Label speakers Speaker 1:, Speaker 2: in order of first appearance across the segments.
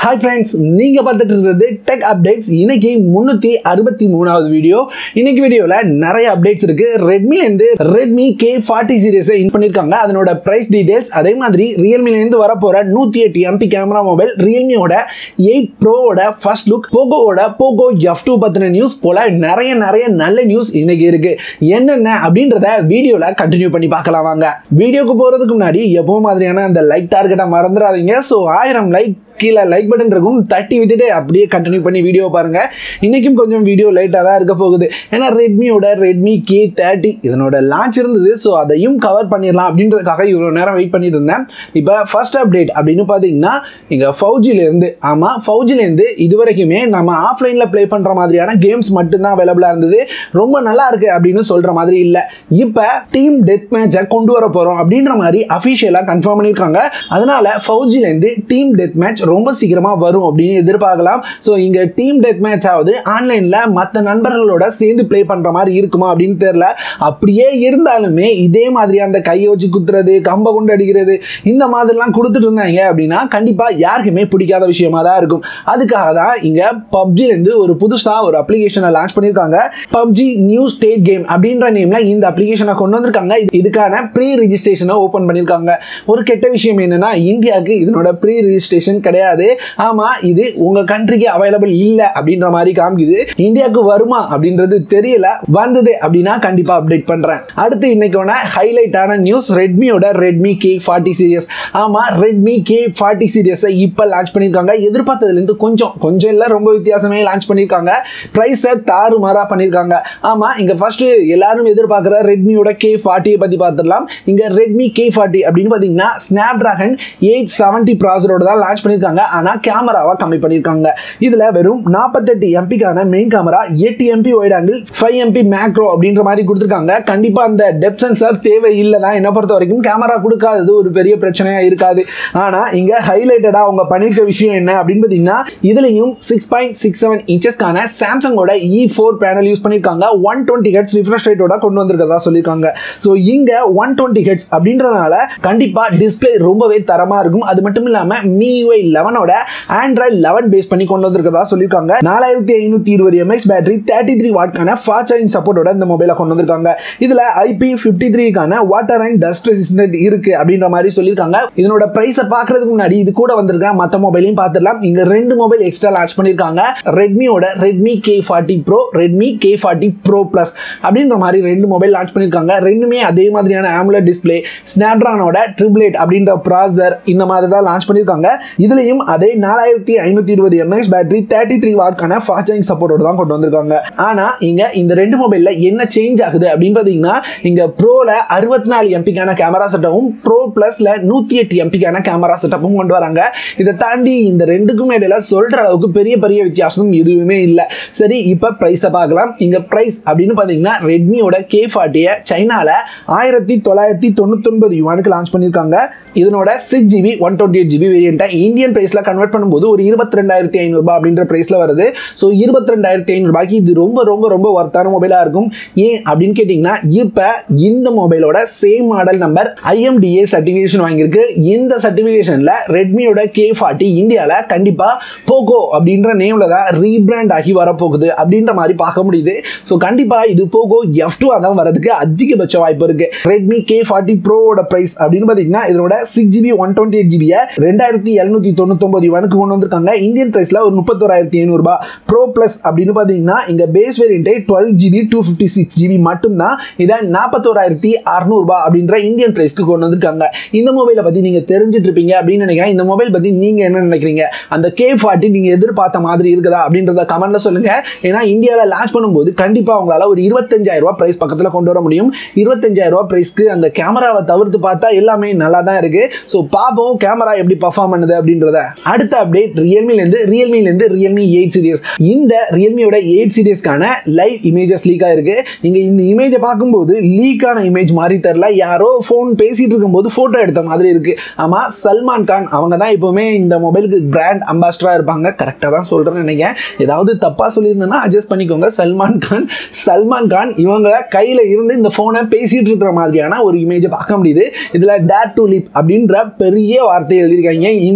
Speaker 1: hi friends நீங்க பார்த்துட்டு இருக்கிறது டெக் அப்டேட்ஸ் இன்னைக்கு முன்னூத்தி அறுபத்தி மூணாவது வீடியோ இன்னைக்கு வீடியோல நிறைய அப்டேட்ஸ் இருக்கு ரெட்மில இருந்து ரெட்மி கே ஃபார்ட்டி சீரிஸ் இன் பண்ணிருக்காங்க அதனோட பிரைஸ் டீடைல்ஸ் அதே மாதிரி ரியல்மில இருந்து வரப்போற நூத்தி எட்டு எம்பி கேமரா மொபைல் ரியல்மியோட எயிட் ப்ரோவோட ஃபர்ஸ்ட் லுக் போகோவோட போகோ எஃப் டூ பத்தின நியூஸ் போல நிறைய நிறைய நல்ல நியூஸ் இன்னைக்கு இருக்கு என்னென்ன அப்படின்றத வீடியோல கண்டினியூ பண்ணி பார்க்கலாம் வாங்க வீடியோக்கு போறதுக்கு முன்னாடி எப்பவும் மாதிரியான அந்த லைக் டார்கெட்டை மறந்துடாதீங்க ஸோ ஆயிரம் லைக் கீழே லைக் பட்டன் இருக்கும் தட்டி விட்டுட்டு அப்படியே கண்டினியூ பண்ணி வீடியோ பாருங்க இன்னைக்கும் கொஞ்சம் வீடியோ லைட்டாக தான் இருக்க போகுது ஏன்னா ரெட்மியோட ரெட்மி கே தேர்ட்டி இதனோட லான்ச் இருந்தது ஸோ அதையும் கவர் பண்ணிடலாம் அப்படின்றதுக்காக இவ்வளோ நேரம் வெயிட் பண்ணிட்டு இருந்தேன் இப்போ ஃபர்ஸ்ட் அப்டேட் அப்படின்னு பார்த்தீங்கன்னா இங்கே ஃபவுஜிலேருந்து ஆமாம் ஃபவுஜிலேருந்து இது வரைக்குமே நம்ம ஆஃப்லைனில் ப்ளே பண்ணுற மாதிரியான கேம்ஸ் மட்டும்தான் அவைலபிளாக இருந்தது ரொம்ப நல்லா இருக்கு அப்படின்னு சொல்கிற மாதிரி இல்லை இப்போ டீம் டெத் மேட்சை கொண்டு வர போகிறோம் அப்படின்ற மாதிரி அஃபிஷியலாக கன்ஃபார்ம் பண்ணியிருக்காங்க அதனால ஃபவுஜிலேருந்து டீம் டெத் மேட்ச் ரொம்ப சீக்கிரமாக வரும் அப்படின்னு எதிர்பார்க்கலாம் ஸோ இங்கே டீம் டெத் மேட்ச் ஆகுது ஆன்லைனில் மற்ற நண்பர்களோட சேர்ந்து ப்ளே பண்ணுற மாதிரி இருக்குமா அப்படின்னு தெரியல அப்படியே இருந்தாலுமே இதே மாதிரி அந்த கையை வச்சு குத்துறது கம்பை கொண்டு அடிக்கிறது இந்த மாதிரிலாம் கொடுத்துட்டு இருந்தாங்க அப்படின்னா கண்டிப்பாக யாருக்குமே பிடிக்காத விஷயமா தான் இருக்கும் அதுக்காக தான் இங்கே பப்ஜிலேருந்து ஒரு புதுசாக ஒரு அப்ளிகேஷனை லான்ச் பண்ணியிருக்காங்க பப்ஜி நியூ ஸ்டேட் கேம் அப்படின்ற நேமில் இந்த அப்ளிகேஷனை கொண்டு வந்திருக்காங்க இது- இதுக்கான ப்ரீ ரிஜிஸ்ட்ரேஷனை ஓப்பன் பண்ணியிருக்காங்க ஒரு கெட்ட விஷயம் என்னன்னா இந்தியாவுக்கு இதனோட ப்ரீ ரிஜிஸ்ட்ரேஷன் கிடையாது ஆமாம் இது உங்கள் கண்ட்ரிக்கு அவைலபிள் இல்லை அப்படின்ற மாதிரி காமிக்குது இந்தியாவுக்கு வருமா அப்படின்றது தெரியல வந்தது அப்படின்னா கண்டிப்பாக அப்டேட் பண்ணுறேன் அடுத்து இன்னைக்கான ஹைலைட்டான நியூஸ் ரெட்மியோட ரெட்மி கே ஃபார்ட்டி சீரியஸ் ஆமாம் ரெட்மி கே ஃபார்ட்டி சீரியஸை இப்போ லான்ச் பண்ணியிருக்காங்க எதிர்பார்த்ததுலேருந்து கொஞ்சம் கொஞ்சம் இல்லை ரொம்ப வித்தியாசமே லான்ச் பண்ணியிருக்காங்க ப்ரைஸை தாறுமாறாக பண்ணியிருக்காங்க ஆமாம் இங்கே ஃபர்ஸ்ட் எல்லாரும் எதிர்பார்க்குற ரெட்மியோட கே ஃபார்ட்டியை பற்றி பார்த்துடலாம் இங்கே ரெட்மி கே ஃபார்ட்டி அப்படின்னு பார்த்தீங்கன்னா ஸ்னாப் ட்ராகன் எயிட் செவன்ட்டி ப்ராசரோட தான் லான்ச் பண்ணியிருக்காங்க ஆனால் கேமராவை கம்மி பண்ணியிருக்காங்க இதில் வெறும் நாற்பத்தெட்டு எம்பிக்கான மெயின் கேமரா எட்டு MP wide angle five MP macro அப்படின்ற மாதிரி கொடுத்துருக்காங்க கண்டிப்பாக அந்த டெப் சென்சார் தேவை இல்லை தான் என்னை பொறுத்த வரைக்கும் கேமரா கொடுக்காதது ஒரு பெரிய பிரச்சனையாக இருக்காது ஆனால் இங்கே ஹைலைட்டடாக அவங்க பண்ணியிருக்க விஷயம் என்ன அப்படின்னு பார்த்தீங்கன்னா இதுலையும் சிக்ஸ் பாயிண்ட் சிக்ஸ் செவன் இன்ச்சஸ்க்கான சாம்சங்கோட இ ஃபோர் பேனல் யூஸ் பண்ணியிருக்காங்க ஒன் டுவெண்ட்டி ஹெட்ஸ் ரிஃப்ரெஷ் ரேட்டோட கொண்டு வந்திருக்கதா சொல்லியிருக்காங்க ஸோ இங்கே ஒன் டுவெண்ட்டி ஹெட்ஸ் அப்படின்றதுனால கண்டிப்பாக டிஸ்பிளே ரொம்பவே தரமாக இருக்கும் அது மட்டும் இல்லாமல் MIUI லெவனோட ஆண்ட்ராய்ட் லெவன் பேஸ் பண்ணி கொண்டு வந்திருக்கதா சொல்லியிருக்காங்க நாலாயிரத்தி ஐநூற்றி இருபது எம்ஏஹெச் பேட்டரி தேர்ட்டி த்ரீ வாட்கான ஃபாஸ்ட் சார்ஜிங் சப்போர்ட்டோட இந்த மொபைலை கொண்டு வந்திருக்காங்க இதில் ஐபி ஃபிஃப்டி த்ரீக்கான வாட்டர் அண்ட் டஸ்ட் ரெசிஸ்டன்ட் இருக்கு அப்படின்ற மாதிரி சொல்லியிருக்காங்க இதனோட ப்ரைஸை பார்க்கறதுக்கு முன்னாடி இது கூட வந்திருக்க மற்ற மொபைலையும் பார்த்துடலாம் இங்க ரெண்டு மொபைல் எக்ஸ்ட்ரா லான்ச் பண்ணியிருக்காங்க ரெட்மியோட Redmi K forty pro Redmi K forty pro plus அப்படின்ற மாதிரி ரெண்டு மொபைல் லான்ச் பண்ணியிருக்காங்க ரெண்டுமே அதே மாதிரியான ஆமுலர் டிஸ்பிளே ஸ்னாப்ட்ரானோட ட்ரிபிள் எயிட் அப்படின்ற ப்ராசர் இந்த மாதிரி தான் லான்ச் பண்ணியிருக்காங்க இதுலயும் அதே நாலாயிரத்தி ஐநூற்றி இருபது எம்ஏஹெச் பேட்டரி தேர்ட்டி த்ரீ வாட்கான ஃபாஸ்ட் சார்ஜிங் சப்போர்ட்டோட தான் கொண்டு வந்திருக்காங்க ஆனா இங்க இந்த ரெண்டு மொபைல்ல என்ன சேஞ்ச் ஆகுது அப்படின்னு பார்த்தீங்கன்னா இங்க ப்ரோல அறுபத்தி நாலு எம்பிக்கான கேமரா செட்டப்பும் ப்ரோ பிளஸ்ல நூத்தி எட்டு எம்பிக்கான கேமரா செட்டப்பும் கொண்டு வராங்க இதை தாண்டி இந்த ரெண்டுக்கும் இடையில சொல்ற அளவுக்கு பெரிய பெரிய வித்தியாசம் எதுவுமே இல்லை சரி இப்போ ப்ரைஸை பார்க்கலாம் இங்க ப்ரைஸ் அப்படின்னு பார்த்தீங்கன்னா ரெட்மியோட கே ஃபார்ட்டியை சைனால ஆயிரத்தி தொள்ளாயிரத்தி தொண்ணூத்தொன்பது யுவானுக்கு லான்ச் பண்ணியிருக்காங்க இதனோட six GB one twenty eight GB வேரியண்ட்டை இந்தியன் ப்ரைஸில் கன்வெர்ட் பண்ணும்போது ஒரு இருபத்தி ரெண்டாயிரத்தி ஐநூறுபா அப்படின்ற ப்ரைஸில் வருது ஸோ இருபத்தி ரெண்டாயிரத்தி ஐநூறுபாய்க்கு இது ரொம்ப ரொம்ப ரொம்ப ஒர்த்தான மொபைலாக இருக்கும் ஏன் அப்படின்னு கேட்டிங்கன்னா இப்போ இந்த மொபைலோட same model number IMDA certification வாங்கியிருக்கு இந்த சர்டிஃபிகேஷனில் ரெட்மியோட கே ஃபார்ட்டி இந்தியாவில் கண்டிப்பாக போகோ அப்படின்ற நேமில் தான் ரீபிராண்ட் ஆகி வரப்போகுது அப்படின்ற மாதிரி பார்க்க முடியுது ஸோ கண்டிப்பாக இது போகோ எஃப் டூ தான் வரதுக்கு அதிகபட்ச வாய்ப்பு இருக்கு ரெட்மி கே ஃபார்ட்டி ப்ரோவோட ப்ரைஸ் அப்படின்னு பார்த்தீங்கன்னா இதனோட six GB one twenty eight ஜிபியை ரெண்டாயிரத்தி எழுநூத்தி தொண்ணூத்தொம்பது யுவானுக்கு கொண்டு வந்திருக்காங்க இந்தியன் பிரைஸ்ல ஒரு முப்பத்தோராயிரத்தி ஐநூறுபா ப்ரோ ப்ளஸ் அப்படின்னு பார்த்தீங்கன்னா இங்க பேஸ் வேரியன்ட்டை twelve GB two fifty six GB மட்டும்தான் இதை நாற்பத்தோராயிரத்தி அறுநூறுபா அப்படின்ற இந்தியன் பிரைஸ்க்கு கொண்டு வந்திருக்காங்க இந்த மொபைலை பத்தி நீங்க தெரிஞ்சிட்டு இருப்பீங்க அப்படின்னு நினைக்கிறேன் இந்த மொபைல் பத்தி நீங்க என்ன நினைக்கிறீங்க அந்த கே ஃபார்ட்டி நீங்க எதிர்பார்த்த மாதிரி இருக்குதா அப்படின்றத கமெண்ட்ல சொல்லுங்க ஏன்னா இந்தியாவில் லான்ச் பண்ணும்போது கண்டிப்பா உங்களால ஒரு இருபத்தஞ்சாயிரம் ரூபாய் பிரைஸ் பக்கத்துல கொண்டு வர முடியும் இருபத்தஞ்சாயிரம் ரூபாய் பிரைஸ்க்கு அந்த கேமராவை தவிர்த்து பார்த்தா எல்லாமே நல்லா தான் இருக்கு ஸோ பார்ப்போம் கேமரா எப்படி பர்ஃபார்ம் பண்ணுது அப்படின்றத அடுத்த அப்டேட் ரியல்மிலேருந்து ரியல்மிலேருந்து ரியல்மி எயிட் சீரியஸ் இந்த ரியல்மியோட எயிட் சீரியஸ்க்கான லைவ் இமேஜஸ் லீக் ஆயிருக்கு நீங்க இந்த இமேஜை பார்க்கும்போது லீக்கான இமேஜ் மாதிரி தெரில யாரோ ஃபோன் பேசிட்டு இருக்கும்போது ஃபோட்டோ எடுத்த மாதிரி இருக்கு ஆமா சல்மான் கான் அவங்க தான் எப்பவுமே இந்த மொபைலுக்கு பிராண்ட் அம்பாஸ்டரா இருப்பாங்க கரெக்டாக தான் சொல்றேன்னு நினைக்கிறேன் ஏதாவது தப்பா சொல்லியிருந்தேன்னா அட்ஜஸ்ட் பண்ணிக்கோங்க சல்மான் கான் சல்மான் கான் இவங்க கையில இருந்து இந்த ஃபோனை பேசிட்டு இருக்கிற மாதிரியான ஒரு இமேஜை பார்க்க முடியுது இதுல டேர் டு லிப் அப்படின்ற பெரிய வார்த்தை எழுதியிருக்காங்க இந்த வார்த்தை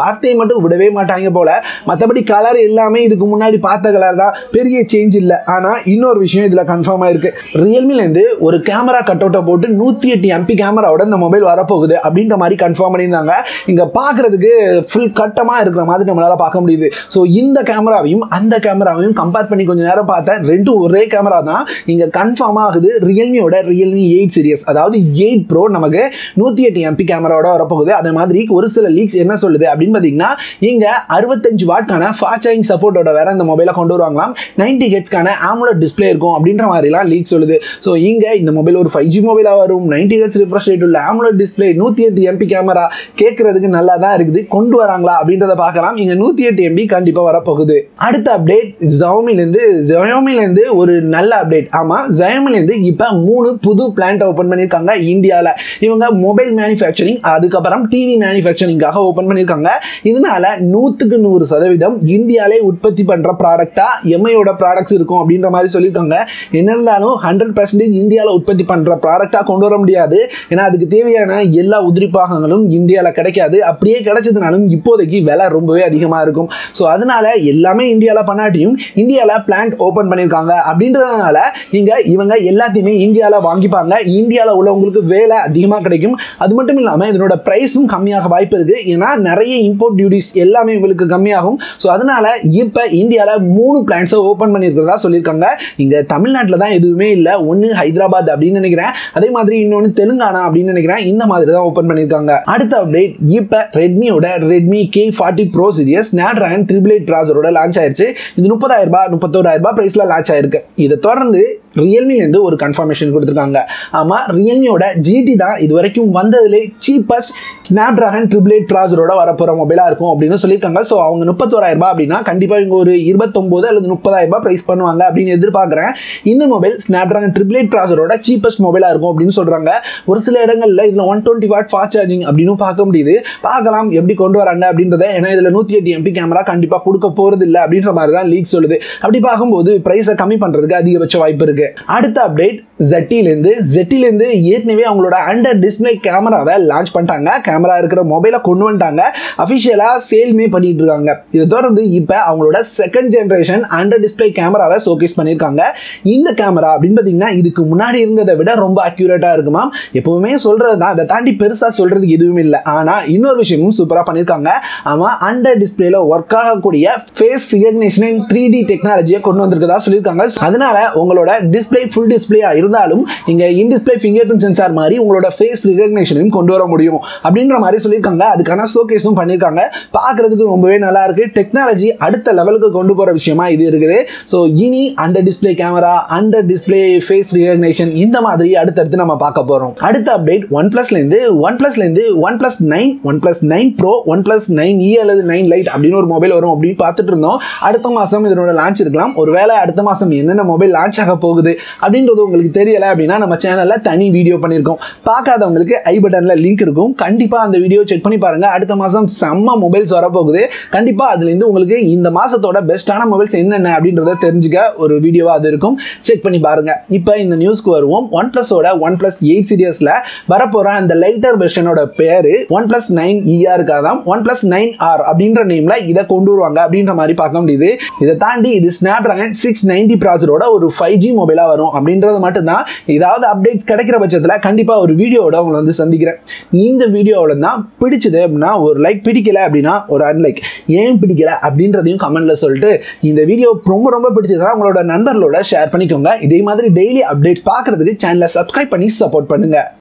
Speaker 1: வார்த்தையை மட்டும் விடவே மாட்டாங்க போல மற்றபடி கலர் எல்லாமே இதுக்கு முன்னாடி பார்த்த கலர் தான் பெரிய சேஞ்ச் இல்லை ஆனால் இன்னொரு விஷயம் இதில் கன்ஃபார்ம் ஆயிருக்கு ரியல்மிலேருந்து ஒரு கேமரா கட் அவுட்டை போட்டு நூற்றி எட்டு எம்பி கேமராவோட இந்த மொபைல் வரப்போகுது அப்படின்ற மாதிரி கன்ஃபார்ம் பண்ணியிருந்தாங்க இங்கே பார்க்குறதுக்கு ஃபுல் கட்டமாக இருக்கிற மாதிரி நம்மளால் பார்க்க முடியுது ஸோ இந்த கேமராவையும் அந்த கேமராவையும் கம்பேர் பண்ணி கொஞ்சம் நேரம் பார்த்தேன் ரெண்டும் ஒரே கேமரா தான் இங்கே கன்ஃபார்ம் ஆகுது ரியல்மியோட ரியல்மி எயிட் சீரியஸ் அதாவது எயிட் ப்ரோ நமக்கு நூற்றி எட்டு எம்பி கேமராவோட வரப்போகுது அதே மாதிரி ஒரு சில லீக்ஸ் என்ன சொல்லுது அப்படின்னு பார்த்தீங்கன்னா இங்கே அறுபத்தஞ்சு வாட்கான ஃபாஸ்ட் சார்ஜிங் சப்போர்ட்டோட வேற இந்த மொபைலை கொண்டு வருவாங்களாம் நைன்டி ஹெட்ஸ்க்கான ஆமுலட் டிஸ்பிளே இருக்கும் அப்படின்ற மாதிரிலாம் லீக் சொல்லுது ஸோ இங்கே இந்த மொபைல் ஒரு ஃபைவ் ஜி மொபைலாக வரும் நைன்டி ஹெட்ஸ் ரிஃப்ரெஷ் ரேட் உள்ள ஆமுலட் டிஸ்பிளே நூற்றி எட்டு எம்பி கேமரா கேட்கறதுக்கு நல்லா தான் இருக்குது கொண்டு வராங்களா அப்படின்றத பார்க்கலாம் இங்கே நூற்றி எட்டு எம்பி கண்டிப்பாக வரப்போகுது அடுத்த அப்டேட் ஜவுமிலேருந்து ஜயோமிலேருந்து ஒரு நல்ல அப்டேட் ஆமாம் ஜயோமிலேருந்து இப்போ மூணு புது பிளான்ட் ஓப்பன் பண்ணியிருக்காங்க இந்தியாவில் இவங்க மொபைல் மேனுஃபேக்சரிங் அதுக்கப்புறம் டிவி மேனுஃபேக்சரிங்காக ஓப்பன் பண்ணியிருக்காங்க இதனால நூற்றுக்கு நூறு சதவீதம் இந்தியாவிலே உற்பத்தி பண்ணுற ப்ராடக்டாக எம்ஐயோட ப்ராடக்ட்ஸ் இருக்கும் அப்படின்ற மாதிரி சொல்லியிருக்காங்க என்ன இருந்தாலும் ஹண்ட்ரட் பர்சன்டேஜ் இந்தியாவில் உற்பத்தி பண்ணுற ப்ராடக்டாக கொண்டு வர முடியாது ஏன்னா அதுக்கு தேவையான எல்லா உதிரி பாகங்களும் இந்தியாவில் கிடைக்காது அப்படியே கிடைச்சதுனாலும் இப்போதைக்கு விலை ரொம்பவே அதிகமாக இருக்கும் ஸோ அதனால எல்லாமே இந்தியாவில் பண்ணாட்டியும் இந்தியாவில் பிளான்ட் ஓப்பன் பண்ணியிருக்காங்க அப்படின்றதுனால இங்கே இவங்க எல்லாத்தையுமே இந்தியாவில் வாங்கிப்பாங்க இந்தியாவில் உள்ளவங்களுக்கு வேலை அதிகமாக கிடைக்கும் அது மட்டும் இல்லாமல் இதனோட ப்ரைஸும் கம்மியாக வாய்ப்பு இருக்குது ஏன்னா நிறைய இம்போர்ட் டியூட்டிஸ் எல்லாமே உங்களுக்கு கம்மியாகும் ஸோ அதனால இப்போ இந்தியாவில் மூணு பிளான்ஸை ஓப்பன் பண்ணியிருக்கிறதா சொல்லியிருக்காங்க இங்கே தமிழ்நாட்டில் தான் எதுவுமே இல்லை ஒன்று ஹைதராபாத் அப்படின்னு நினைக்கிறேன் அதே மாதிரி இன்னொன்று தெலுங்கானா அப்படின்னு நினைக்கிறேன் இந்த மாதிரி தான் ஓப்பன் பண்ணியிருக்காங்க அடுத்த அப்டேட் இப்போ ரெட்மியோட Redmi K forty pro series Snapdragon triple eight ப்ராசரோட லான்ச் ஆயிருச்சு இது முப்பதாயிரம் ரூபாய் முப்பத்தோராயிரம் ரூபாய் ப்ரைஸில் லான்ச் ஆயிருக்கு இதை தொடர்ந்து ரியல்மிலேருந்து ஒரு கன்ஃபர்மேஷன் கொடுத்துருக்காங்க ஆமாம் ரியல்மியோட ஜிடி தான் இது வரைக்கும் வந்ததுலே cheapest Snapdragon triple eight ப்ராசரோட வரப்போகிற மொபைலாக இருக்கும் அப்படின்னு சொல்லியிருக்காங்க ஸோ அவங்க முப்பத்தோராயிரம் ரூபாய் அப்படின்னா கண்டிப்பாக இங்கே ஒரு இருபத்தொம்போது அல்லது முப்பதாயிரம் ரூபாய் ப்ரைஸ் பண்ணுவாங்க அப்படின்னு எதிர்பார்க்குறேன் இந்த mobile Snapdragon triple eight ப்ராசரோட சீப்பஸ்ட் மொபைலாக இருக்கும் அப்படின்னு சொல்கிறாங்க ஒரு சில இடங்களில் இதில் one twenty watt fast charging அப்படின்னு பார்க்க முடியுது பார்க்கலாம் எப்படி கொண்டு வராங்க அப்படின்றத ஏன்னா இதில் நூற்றி எட்டு எம்பி கேமரா கண்டிப்பாக கொடுக்க போகிறது இல்லை அப்படின்ற மாதிரி தான் லீக் சொல்லுது அப்படி பார்க்கும்போது ப்ரைஸை கம்மி பண்ணுறதுக்கு அதிகபட்ச வாய்ப்பு இருக்கு அடுத்த அப்டேட் ஜெட்டிலேருந்து ஜெட்டிலேருந்து ஏற்கனவே அவங்களோட அண்டர் டிஸ்பிளே கேமராவை லான்ச் பண்ணிட்டாங்க கேமரா இருக்கிற மொபைலை கொண்டு வந்துட்டாங்க அஃபிஷியலாக சேல்மே பண்ணிட்டு இருக்காங்க இதை தொடர்ந்து இப்போ அவங்களோட செகண்ட் ஜென்ரேஷன் அண்டர் டிஸ்பிளே கேமராவை ஷோகேஸ் பண்ணியிருக்காங்க இந்த கேமரா அப்படின்னு பார்த்தீங்கன்னா இதுக்கு முன்னாடி இருந்ததை விட ரொம்ப அக்யூரேட்டாக இருக்குமா எப்பவுமே சொல்கிறது தான் அதை தாண்டி பெருசாக சொல்கிறதுக்கு எதுவும் இல்லை ஆனால் இன்னொரு விஷயமும் சூப்பராக பண்ணியிருக்காங்க அவன் அண்டர் டிஸ்பிளேல ஒர்க் ஆகக்கூடிய ஃபேஸ் ரிகக்னேஷன் த்ரீ டி டெக்னாலஜியை கொண்டு வந்திருக்கதா சொல்லியிருக்காங்க அதனால உங்களோட டிஸ்பிளே ஃபுல் டிஸ்பிளேயா இருந்தாலும் நீங்க in display fingerprint sensor மாதிரி உங்களோட ஃபேஸ் ரிகக்னேஷனையும் கொண்டு வர முடியும் அப்படின்ற மாதிரி சொல்லியிருக்காங்க அதுக்கான ஷோகேஸும் பண்ணியிருக்காங்க பார்க்கறதுக்கு ரொம்பவே நல்லா இருக்கு டெக்னாலஜி அடுத்த லெவலுக்கு கொண்டு போற விஷயமா இது இருக்குது ஸோ இனி under display camera under display face recognition இந்த மாதிரி அடுத்தடுத்து நம்ம பார்க்க போறோம் அடுத்த அப்டேட் ஒன் பிளஸ்லேருந்து ஒன் பிளஸ்லேருந்து OnePlus nine OnePlus nine pro OnePlus nine E அல்லது நைன் லைட் அப்படின்னு ஒரு மொபைல் வரும் அப்படின்னு பார்த்துட்டு இருந்தோம் அடுத்த மாதம் இதனோட லான்ச் இருக்கலாம் ஒருவேளை அடுத்த மாதம் என்னென்ன மொபைல் லான்ச் ஆக போகுது அப்படின்றது உங்களுக்கு தெரியலை அப்படின்னா நம்ம சேனலில் தனி வீடியோ பண்ணியிருக்கோம் பார்க்காதவங்களுக்கு ஐ பட்டனில் லிங்க் இருக்கும் கண்டிப்பாக அந்த வீடியோ செக் பண்ணி பாருங்கள் அடுத்த மாதம் செம்ம மொபைல்ஸ் வரப்போகுது கண்டிப்பாக அதுலேருந்து உங்களுக்கு இந்த மாதத்தோட பெஸ்ட்டான மொபைல்ஸ் என்னென்ன அப்படின்றத தெரிஞ்சுக்க ஒரு வீடியோவாக அது இருக்கும் செக் பண்ணி பாருங்கள் இப்போ இந்த நியூஸ்க்கு வருவோம் ஒன் ப்ளஸோட ஒன் ப்ளஸ் எயிட் சீரியஸில் வரப்போகிற அந்த லைட்டர் வெர்ஷனோட பேர் ஒன் ப்ளஸ் நைன் இஆருக்காக தான் ஒன் ப்ளஸ் நைன் ஆர் அப்படின்ற நேமில் இதை கொண்டு வருவாங்க அப்படின்ற மாதிரி பார்க்க முடியுது இதை தாண்டி இது ஸ்னாப் ட்ராகன் சிக்ஸ் நைன்டி ப்ராசரோட ஒரு ஃபைவ் ஜி மொபைலாக வரும் அப்படின்றது மட்டும்தான் ஏதாவது அப்டேட்ஸ் கிடைக்கிற பட்சத்தில் கண்டிப்பாக ஒரு வீடியோவோட உங்களை வந்து சந்திக்கிறேன் இந்த வீடியோவில் தான் பிடிச்சது அப்படின்னா ஒரு லைக் பிடிக்கல அப்படின்னா ஒரு அன்லைக் ஏன் பிடிக்கல அப்படின்றதையும் கமெண்ட்ல சொல்லிட்டு இந்த வீடியோ ரொம்ப ரொம்ப பிடிச்சதுன்னா உங்களோட நண்பர்களோட ஷேர் பண்ணிக்கோங்க இதே மாதிரி டெய்லி அப்டேட்ஸ் பார்க்கறதுக்கு சேனலை சப்ஸ்கிரைப் பண்ணி சப்போர்ட் பண்ணுங்க